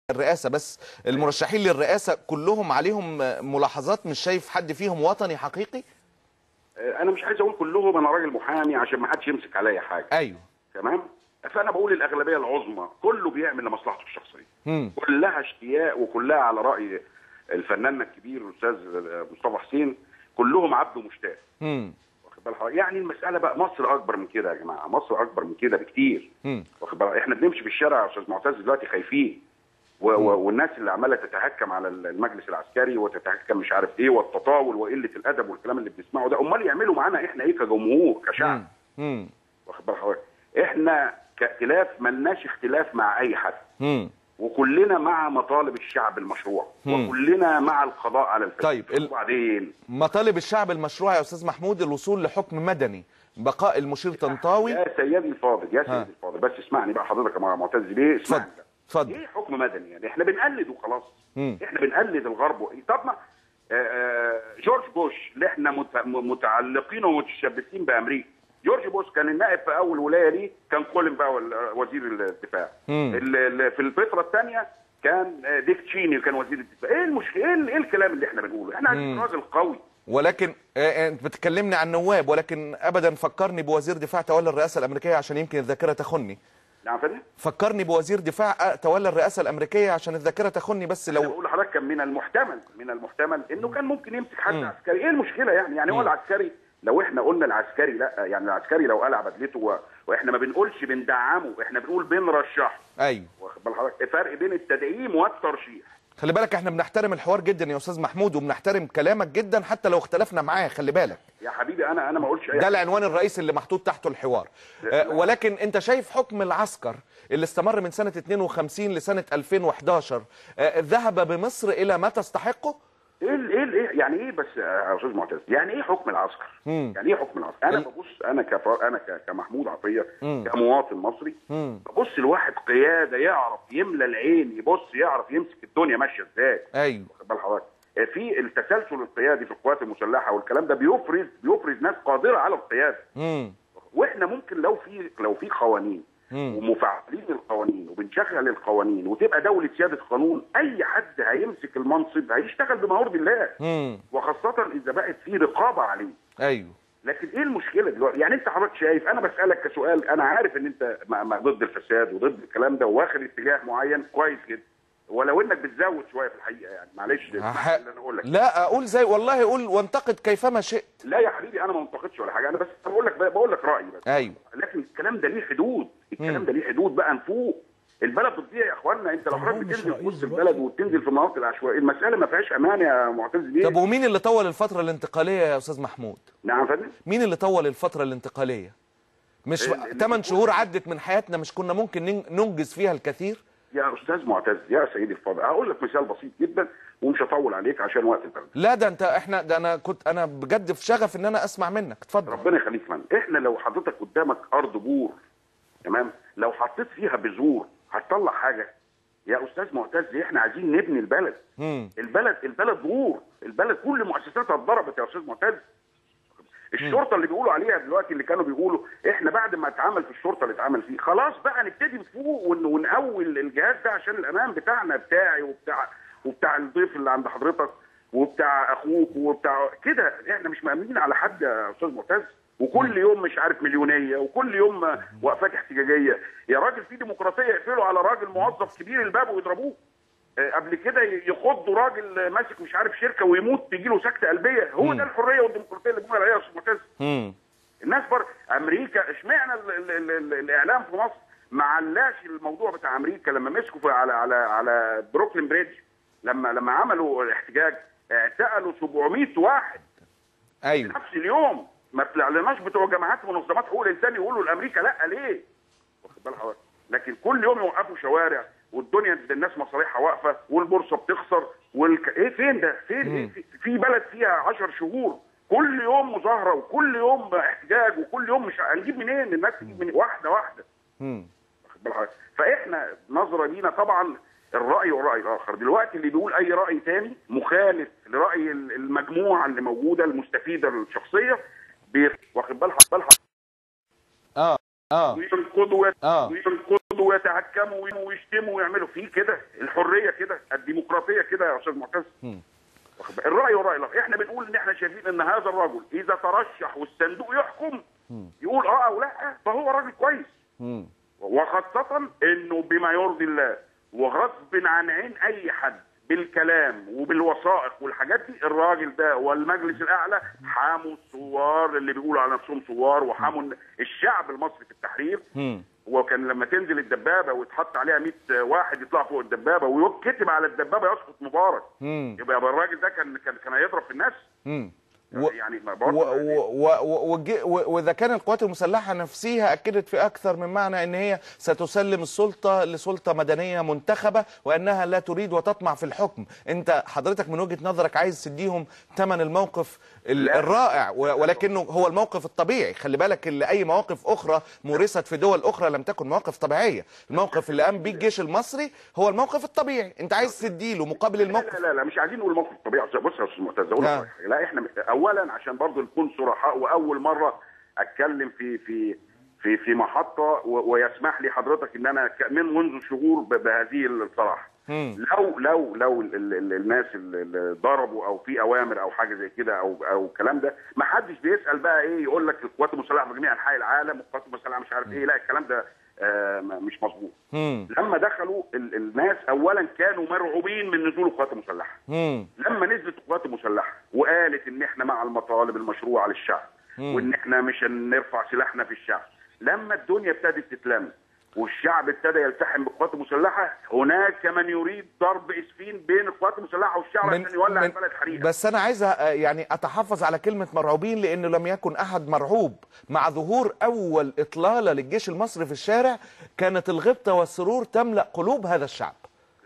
الرئاسه بس المرشحين للرئاسه كلهم عليهم ملاحظات مش شايف حد فيهم وطني حقيقي انا مش عايز اقول كلهم انا راجل محامي عشان ما حدش يمسك عليا حاجه ايوه تمام فانا بقول الاغلبيه العظمى كله بيعمل لمصلحته الشخصيه مم. كلها اشتياق وكلها على راي الفنان الكبير الاستاذ مصطفى حسين كلهم عبد مشتاق امم واخد بال حضرتك؟ يعني المساله بقى مصر اكبر من كده يا جماعه مصر اكبر من كده بكتير مم. واخد بالك احنا بنمشي في الشارع يا استاذ معتز دلوقتي خايفين و و والناس اللي عماله تتهكم على المجلس العسكري وتتهكم مش عارف ايه والتطاول وقله الادب والكلام اللي بنسمعه ده امال يعملوا معانا احنا ايه كجمهور كشعب امم واخد بال حضرتك احنا كائتلاف ملناش اختلاف مع اي حد امم وكلنا مع مطالب الشعب المشروع مم. وكلنا مع القضاء على الفساد طيب، ال- وبعدين مطالب الشعب المشروع يا استاذ محمود الوصول لحكم مدني بقاء المشير طنطاوي يا سيدي الفاضل يا ها. سيدي الفاضل بس اسمعني بقى حضرتك يا معتز بيه اتفضل اسمعني اتفضل ايه حكم مدني يعني احنا بنقلد وخلاص مم. احنا بنقلد الغرب و- طب ما آه، آه، جورج بوش اللي احنا مت- م- متعلقين ومتشبثين بامريكا جورج بوش كان النائب في اول ولايه ليه كان كولين باول آه، وزير الدفاع مم. ال- ال- في الفتره الثانيه كان آه، ديك تشيني كان وزير الدفاع ايه المشكله ايه ال- ايه الكلام اللي احنا بنقوله احنا عايزين مم. راجل قوي ولكن آه، آه، انت بتكلمني عن نواب ولكن ابدا فكرني بوزير دفاع تولى الرئاسه الامريكيه عشان يمكن الذاكره تخني نعم فندم فكرني بوزير دفاع آه، تولى الرئاسه الامريكيه عشان الذاكره تخني بس لو لو بقول لحضرتك كان من المحتمل من المحتمل انه كان ممكن يمسك حد عسكري ايه المشكله يعني يعني هو العسكري لو احنا قلنا العسكري لا يعني العسكري لو قلع بدلته و... واحنا ما بنقولش بندعمه احنا بنقول بنرشحه ايوه واخد بال حضرتك فرق بين التدعيم والترشيح خلي بالك احنا بنحترم الحوار جدا يا استاذ محمود وبنحترم كلامك جدا حتى لو اختلفنا معاه خلي بالك يا حبيبي انا انا ما اقولش اي ده حاجة. العنوان الرئيسي اللي محطوط تحته الحوار آه، ولكن انت شايف حكم العسكر اللي استمر من سنة 52 لسنة 2011 آه، ذهب بمصر إلى ما تستحقه ايه ال- ايه ال- ايه يعني ايه بس يا استاذ معتز يعني ايه حكم العسكر مم. يعني ايه حكم العسكر انا ال- ببص انا كفر انا ك- كمحمود عطيه مم. كمواطن مصري مم. ببص لواحد قياده يعرف يملى العين يبص يعرف يمسك الدنيا ماشيه ازاي أيوه واخد بال حضرتك في التسلسل القيادي في القوات المسلحه والكلام ده بيفرز بيفرز ناس قادره على القياده مم. واحنا ممكن لو في لو في قوانين مم. ومفعلين القوانين وبنشغل القوانين وتبقى دوله سياده قانون اي حد هيمسك المنصب هيشتغل بما يرضي الله مم. وخاصه اذا بقت في رقابه عليه أيوه لكن ايه المشكله دلوقتي يعني انت حضرتك شايف انا بسالك كسؤال انا عارف ان انت مع- مع ضد الفساد وضد الكلام ده واخد اتجاه معين كويس جدا ولو انك بتزود شويه في الحقيقه يعني معلش اسمح لي اللي انا اقول لك لا أقول زي والله أقول وانتقد كيفما شئت لا يا حبيبي انا ما منتقدش ولا حاجه انا بس بقول لك بقول لك رايي بس أيوه لكن الكلام ده ليه حدود الكلام مم. ده ليه حدود بقى نفوق البلد بتضيع يا اخوانا انت لو طب هو حضرتك مش بتنزل في رئيس وسط دلوقتي؟ البلد وتنزل في المناطق العشوائيه المساله ما فيهاش امان يا معتز بيه طب ومين اللي طول الفترة الانتقالية يا أستاذ محمود نعم يا فندم مين اللي طول الفترة الانتقالية مش ال- ال- 8 شهور عدت من حياتنا مش كنا ممكن نن- ننجز فيها الكثير يا استاذ معتز يا سيدي الفاضل هقول لك مثال بسيط جدا ومش هطول عليك عشان وقت البرنامج لا ده انت احنا ده انا كنت انا بجد في شغف ان انا اسمع منك اتفضل ربنا يخليك من احنا لو حضرتك قدامك ارض بور تمام لو حطيت فيها بذور هتطلع حاجه يا استاذ معتز احنا عايزين نبني البلد مم. البلد البلد بور البلد كل مؤسساتها اتضربت يا استاذ معتز الشرطه اللي بيقولوا عليها دلوقتي اللي كانوا بيقولوا احنا بعد ما اتعمل في الشرطه اللي اتعمل فيه خلاص بقى نبتدي نفوق ون- ونقوي الجهاز ده عشان الامان بتاعنا بتاعي وبتاع وبتاع الضيف اللي عند حضرتك وبتاع اخوك وبتاع كده احنا مش مأمنين على حد يا استاذ معتز وكل يوم مش عارف مليونيه وكل يوم وقفات احتجاجيه يا راجل في ديمقراطيه يقفلوا على راجل موظف كبير الباب ويضربوه آه، قبل كده يخضوا راجل ماسك مش عارف شركه ويموت تيجي له سكته قلبيه هو ده الحريه والديمقراطيه اللي بنقول عليها يا استاذ معتز مم. الناس بر امريكا اشمعنى ال ال ال ال الاعلام في مصر ما علاش الموضوع بتاع امريكا لما مسكوا في على على على بروكلين بريدج لما لما عملوا الاحتجاج اعتقلوا 700 واحد ايوه نفس اليوم ما طلعناش بتوع جماعات منظمات حقوق الانسان يقولوا لامريكا لا ليه؟ واخد بال حضرتك؟ لكن كل يوم يوقفوا شوارع والدنيا الناس مصالحها واقفه والبورصه بتخسر والك... ايه فين ده؟ فين إيه؟ في- في بلد فيها 10 شهور كل يوم مظاهره وكل يوم احتجاج وكل يوم مش هنجيب منين؟ الناس تجيب منين؟ واحده واحده مم. واخد بال حضرتك؟ فاحنا نظره لينا طبعا الراي والراي الاخر دلوقتي اللي بيقول اي راي تاني مخالف لراي المجموعه اللي موجوده المستفيده الشخصيه بي- واخد بال حضرتك- بال حضرتك اه اه وينقضوا ويت- آه. وينقضوا ويتحكموا ويشتموا ويعملوا فيه كده الحريه الله يا استاذ معتز واخد بالك؟ الراي والراي الاخر احنا بنقول ان احنا شايفين ان هذا الرجل اذا ترشح والصندوق يحكم يقول اه او لا فهو راجل كويس مم. وخاصة انه بما يرضي الله وغصب عن عين اي حد بالكلام وبالوثائق والحاجات دي الراجل ده والمجلس الاعلى حاموا الثوار اللي بيقولوا على نفسهم ثوار وحاموا الشعب المصري في التحرير مم. وكان لما تنزل الدبابه ويتحط عليها 100 واحد يطلع فوق الدبابه ويكتب على الدبابه يسقط مبارك مم. يبقى يبقى الراجل ده كان كان كان هيضرب في الناس مم. و- يعني ما و- برضه و- و- وج- و- واذا كان القوات المسلحه نفسها اكدت في اكثر من معنى ان هي ستسلم السلطه لسلطه مدنيه منتخبه وانها لا تريد وتطمع في الحكم انت حضرتك من وجهه نظرك عايز تديهم ثمن الموقف ال- لا. الرائع و- ولكنه هو الموقف الطبيعي خلي بالك اللي اي مواقف اخرى مورست في دول اخرى لم تكن مواقف طبيعيه الموقف اللي قام بيه الجيش المصري هو الموقف الطبيعي انت عايز تديله مقابل الموقف لا لا لا مش عايزين نقول موقف طبيعي بص يا استاذ معتز اقول لك نعم. على حاجة. لا احنا اولا عشان برضو نكون صرحاء واول مره اتكلم في في في في محطه و- ويسمح لي حضرتك ان انا ك- من منذ شهور ب- بهذه الصراحه مم. لو لو لو ال- ال- ال- الناس اللي- اللي ضربوا او في اوامر او حاجه زي كده او او الكلام ده ما حدش بيسال بقى ايه يقول لك القوات المسلحه في جميع انحاء العالم والقوات المسلحه مش عارف ايه لا الكلام ده آه م- مش مظبوط مم. لما دخلوا ال- الناس اولا كانوا مرعوبين من نزول القوات المسلحه مم. لما نزلت القوات المسلحه وقالت ان احنا مع المطالب المشروعه للشعب وان احنا مش هنرفع سلاحنا في الشعب لما الدنيا ابتدت تتلم والشعب ابتدى يلتحم بالقوات المسلحه هناك من يريد ضرب اسفين بين القوات المسلحه والشعب عشان يولع البلد حريقه بس انا عايز أ- يعني اتحفظ على كلمه مرعوبين لانه لم يكن احد مرعوب مع ظهور اول اطلاله للجيش المصري في الشارع كانت الغبطه والسرور تملا قلوب هذا الشعب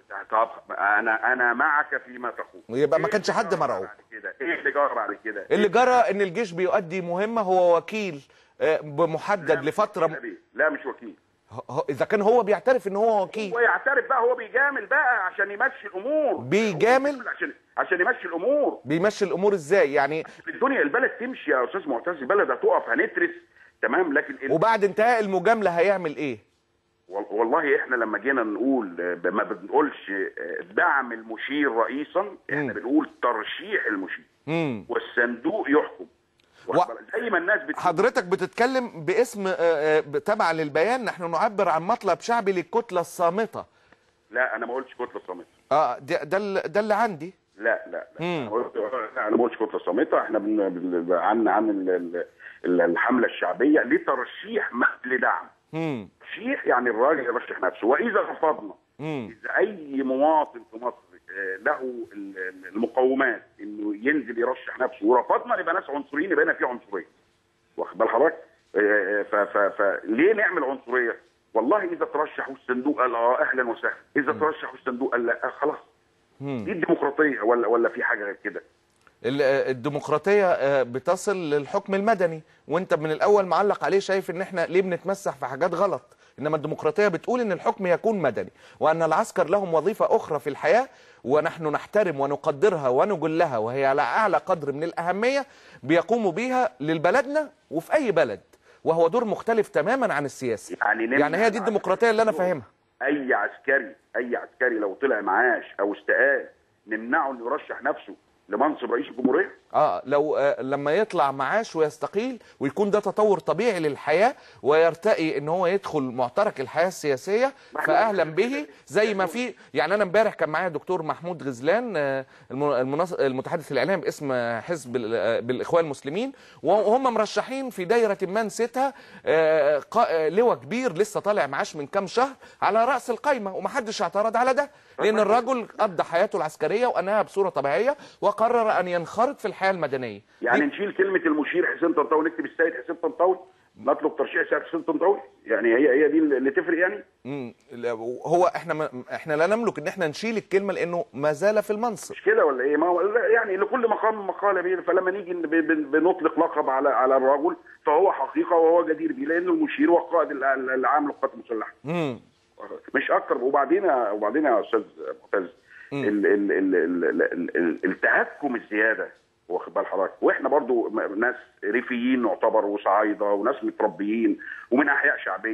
طب انا انا معك فيما تقول يبقى ما إيه كانش اللي حد جرى مرعوب. بعد كده ايه اللي جرى بعد كده اللي جرى ان الجيش بيؤدي مهمه هو وكيل آه، بمحدد لفتره م... لا مش وكيل ه- اذا كان هو بيعترف ان هو وكيل ويعترف بقى هو بيجامل بقى عشان يمشي الامور بيجامل؟ عشان عشان يمشي الامور بيمشي الامور ازاي يعني في الدنيا البلد تمشي يا استاذ معتز البلد هتقف هنترس تمام لكن ال... وبعد انتهاء المجامله هيعمل ايه وال- والله احنا لما جينا نقول آه، ما بنقولش آه، دعم المشير رئيسا احنا مم. بنقول ترشيح المشير مم. والصندوق يحكم واخد بالك؟ زي ما الناس بتقول حضرتك بتتكلم باسم آه، آه، تبع للبيان نحن نعبر عن مطلب شعبي للكتله الصامته لا انا ما قلتش كتله صامته اه ده ده, اللي- ده اللي عندي لا لا لا مم. انا قلت لا، انا ما قلتش كتله صامته احنا بن... بن... عن عن ال- ال- ال- الحمله الشعبيه لترشيح مثل دعم امم ترشيح يعني الراجل يرشح نفسه واذا رفضنا امم اذا اي مواطن في مصر آه، له ال- ال- المقومات انه ينزل يرشح نفسه ورفضنا يبقى ناس عنصريين يبقى هنا في عنصريه واخد بال حضرتك آه، ف- ف- فليه نعمل عنصريه والله اذا ترشح والصندوق قال اه اهلا وسهلا اذا ترشح والصندوق قال لا آه خلاص دي الديمقراطيه ولا ولا في حاجه غير كده ال- آه، الديمقراطيه آه، بتصل للحكم المدني وانت من الاول معلق عليه شايف ان احنا ليه بنتمسح في حاجات غلط انما الديمقراطيه بتقول ان الحكم يكون مدني وان العسكر لهم وظيفه اخرى في الحياه ونحن نحترم ونقدرها ونجلها وهي على اعلى قدر من الاهميه بيقوموا بيها لبلدنا وفي اي بلد وهو دور مختلف تماما عن السياسي يعني نمنع يعني هي دي الديمقراطيه اللي انا فاهمها اي عسكري اي عسكري لو طلع معاش او استقال نمنعه انه يرشح نفسه لمنصب رئيس الجمهوريه اه لو آه لما يطلع معاش ويستقيل ويكون ده تطور طبيعي للحياه ويرتقي ان هو يدخل معترك الحياه السياسيه ما احنا- فاهلا به زي ما في يعني انا امبارح كان معايا دكتور محمود غزلان آه، الم- المنص- المتحدث الاعلامي باسم آه، حزب ال- آه، بالاخوان المسلمين وهم مرشحين في دايره ما نسيتها آه، قا- آه، لواء كبير لسه طالع معاش من كام شهر على راس القايمه ومحدش اعترض على ده لان الرجل قضى حياته العسكريه وانهاها بصوره طبيعيه وقرر ان ينخرط في الحياه المدنيه يعني دي- نشيل كلمه المشير حسين طنطاوي ونكتب السيد حسين طنطاوي نطلب ترشيح السيد حسين طنطاوي يعني هي هي دي اللي تفرق يعني مم. لا، هو احنا ما احنا لا نملك ان احنا نشيل الكلمه لانه ما زال في المنصب مش كده ولا ايه ما هو لا، يعني لكل مقام مقاله بيه فلما نيجي ب- ب- بنطلق لقب على على الرجل فهو حقيقه وهو جدير بيه لانه المشير والقائد ال- ال- العام للقوات المسلحه مم. مش اكتر وبعدين وبعدين يا استاذ معتز ال- ال- ال- ال- ال- ال- التهكم الزياده واخد بال حضرتك واحنا برضو م- ناس ريفيين نعتبر وصعايده وناس متربيين ومن احياء شعبيه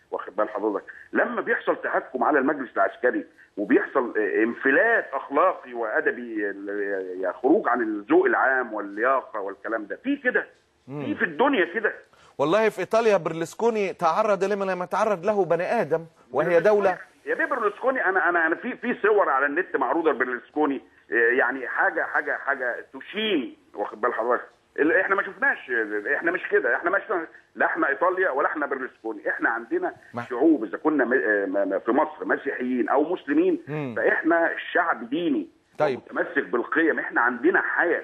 واخد بال حضرتك لما بيحصل تهكم على المجلس العسكري وبيحصل آه، انفلات اخلاقي وادبي ال- يا خروج عن الذوق العام واللياقه والكلام ده في كده في في الدنيا كده والله في ايطاليا برلسكوني تعرض لما لم يتعرض له بني ادم وهي دوله يا بيه برلسكوني انا انا انا في في صور على النت معروضه لبرلسكوني آه، يعني حاجه حاجه حاجه تشين واخد بال حضرتك ال- احنا ما شفناش احنا مش كده احنا مش لا احنا ايطاليا ولا احنا برلسكوني احنا عندنا ما- شعوب اذا كنا م- آه، م- م- في مصر مسيحيين او مسلمين مم. فاحنا الشعب ديني طيب. متمسك بالقيم احنا عندنا حياه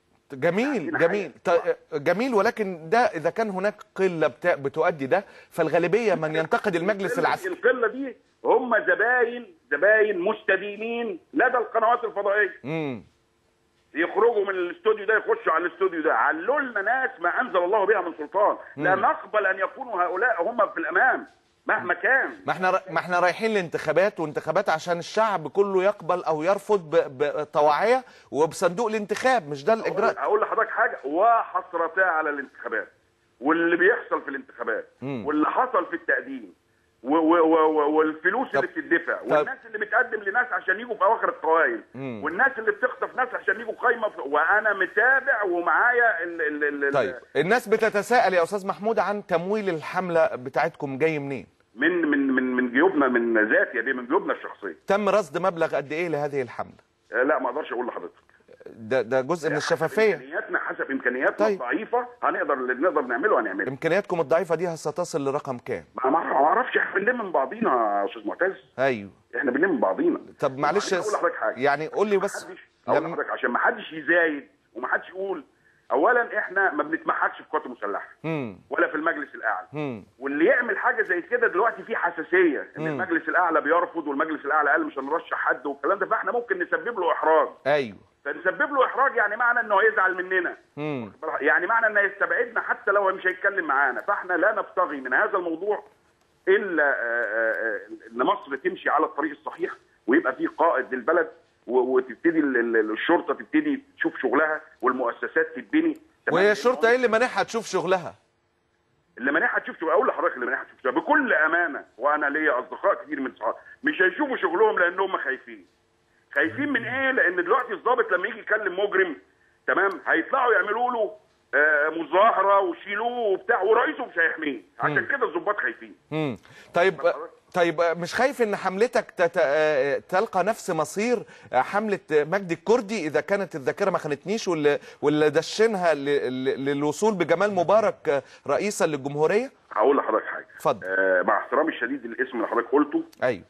جميل عندنا جميل ط- جميل ولكن ده اذا كان هناك قله بتا- بتؤدي ده فالغالبيه من ينتقد المجلس القلة- العسكري القله دي هم زباين زباين مستديمين لدى القنوات الفضائيه امم يخرجوا من الاستوديو ده يخشوا على الاستوديو ده علوا لنا ناس ما انزل الله بها من سلطان لا نقبل ان يكونوا هؤلاء هم في الامام مهما كان ما احنا ر- ما احنا رايحين لانتخابات وانتخابات عشان الشعب كله يقبل او يرفض ب- بطواعيه وبصندوق الانتخاب مش ده الاجراء اقول لحضرتك حاجه وحسرتا على الانتخابات واللي بيحصل في الانتخابات مم. واللي حصل في التقديم و و و و والفلوس طب- اللي بتدفع والناس اللي بتقدم لناس عشان يجوا في اواخر القوائم مم. والناس اللي بتخطف ناس عشان يجوا قايمه في... وانا متابع ومعايا ال... ال... ال... ال- طيب الناس بتتساءل يا استاذ محمود عن تمويل الحمله بتاعتكم جاي منين من من من من جيوبنا من ذاتي يا بيه من جيوبنا الشخصيه تم رصد مبلغ قد ايه لهذه الحمله آه، لا ما اقدرش اقول لحضرتك ده ده جزء من الشفافيه امكانياتنا حسب امكانياتنا طيب. الضعيفه هنقدر اللي نقدر نعمله هنعمله امكانياتكم الضعيفه دي ستصل لرقم كام ما ما ما اعرفش احنا بنلم من بعضينا يا استاذ معتز ايوه احنا بنلم من بعضينا طب معلش اقول لحضرتك حاجه يعني قول لي بس محدش اقول لما- لحضرتك عشان ما حدش يزايد وما حدش يقول اولا احنا ما بنتمحكش في القوات المسلحه مم. ولا في المجلس الاعلى مم. واللي يعمل حاجه زي كده دلوقتي في حساسيه ان مم. المجلس الاعلى بيرفض والمجلس الاعلى قال مش هنرشح حد والكلام ده فاحنا ممكن نسبب له احراج ايوه فنسبب له احراج يعني معنى انه هيزعل مننا مم. يعني معنى انه يستبعدنا حتى لو مش هيتكلم معانا فاحنا لا نبتغي من هذا الموضوع الا آه، آه، آه، ان مصر تمشي على الطريق الصحيح ويبقى في قائد للبلد و- وتبتدي ال- ال- الشرطه تبتدي تشوف شغلها والمؤسسات تتبني تمام؟ وهي الشرطه ايه اللي مانعها تشوف شغلها اللي مانعها تشوف شغلها اقول لحضرتك اللي مانعها تشوف شغلها بكل امانه وانا ليا اصدقاء كتير من صحابي مش هيشوفوا شغلهم لانهم خايفين خايفين من ايه لان دلوقتي الضابط لما يجي يكلم مجرم تمام هيطلعوا يعملوا له آه، مظاهره ويشيلوه وبتاع ورئيسه مش هيحميه عشان كده الضباط خايفين مم. طيب طيب مش خايف ان حملتك تت... آه، تلقى نفس مصير آه، حمله مجدي الكردي اذا كانت الذاكره ما خانتنيش واللي واللي دشنها ل... ل- للوصول بجمال مبارك آه، رئيسا للجمهوريه هقول لحضرتك حاجه اتفضل. آه مع احترامي الشديد للاسم اللي حضرتك قلته ايوه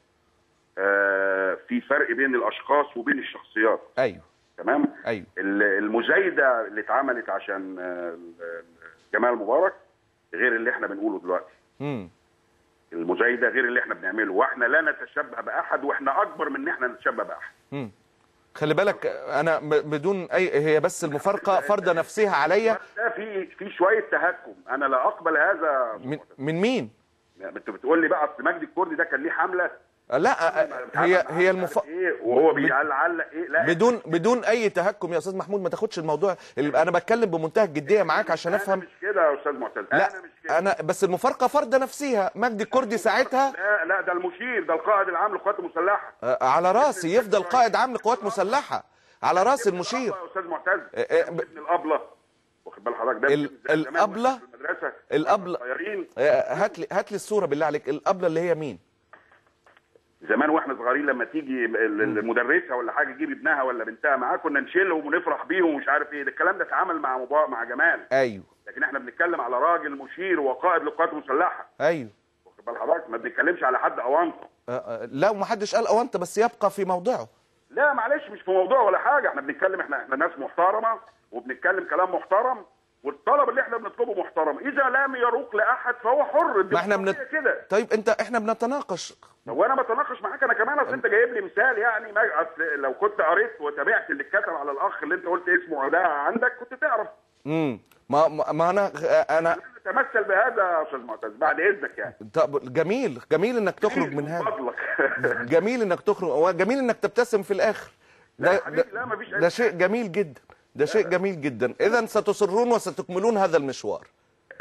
آه في فرق بين الاشخاص وبين الشخصيات ايوه تمام ايوه ال- المزايده اللي اتعملت عشان آه، ال- جمال مبارك غير اللي احنا بنقوله دلوقتي امم المزايده غير اللي احنا بنعمله واحنا لا نتشبه باحد واحنا اكبر من ان احنا نتشبه باحد امم خلي بالك انا ب- بدون اي هي بس المفارقه فرضه نفسها عليا ده في في شويه تهكم انا لا اقبل هذا من, من مين انت بتقول لي بقى اصل مجدي الكردي ده كان ليه حمله لا آه، هي هي المف... ايه وهو بيعلق ايه لا بدون بدون اي تهكم يا استاذ محمود ما تاخدش الموضوع اللي انا بتكلم بمنتهى الجديه معاك عشان انا افهم مش كده يا استاذ معتز لا انا مش كده انا بس المفارقه فرضه نفسها مجدي الكردي ساعتها لا لا ده المشير ده القائد العام للقوات المسلحه آه، على راسي يفضل قائد عام لقوات مسلحه على راس المشير يا استاذ معتز إيه، إيه، ب- ابن الابله واخد بال حضرتك ده ال- زمان الأبلة؟ واحنا في المدرسه الأبلة. صغيرين آه، هات لي هات لي الصوره بالله عليك الابله اللي هي مين زمان واحنا صغيرين لما تيجي ال- المدرسه ولا حاجه تجيب ابنها ولا بنتها معاه كنا نشيلهم ونفرح بيهم ومش عارف ايه ده الكلام ده اتعمل مع مبا... مع جمال ايوه لكن احنا بنتكلم على راجل مشير وقائد للقوات المسلحه ايوه واخد بال حضرتك ما بنتكلمش على حد اونطه آه، آه، لا ومحدش قال اوانت بس يبقى في موضعه لا معلش مش في موضوع ولا حاجه احنا بنتكلم احنا احنا ناس محترمه وبنتكلم كلام محترم والطلب اللي احنا بنطلبه محترم اذا لم يروق لاحد فهو حر ما احنا بنت... الديمقراطية كده طيب انت احنا بنتناقش هو انا بتناقش معاك انا كمان اصل انت جايب لي مثال يعني ما أصل لو كنت قريت وتابعت اللي اتكتب على الاخ اللي انت قلت اسمه ده عندك كنت تعرف امم ما ما ما انا انا تمثل بهذا يا استاذ معتز بعد اذنك يعني طب جميل جميل انك تخرج من هذا فضلك جميل انك تخرج وجميل انك تبتسم في الاخر لا ده يا حبيبي، ده, لا، مفيش أي ده شيء جميل جدا ده شيء جميل جدا اذا ستصرون وستكملون هذا المشوار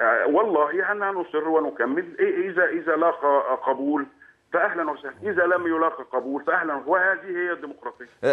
آه، والله أننا نصر ونكمل إيه- إذا إذا لاقى قبول فأهلا وسهلا إذا لم يلاقى قبول فأهلا وهذه هي الديمقراطية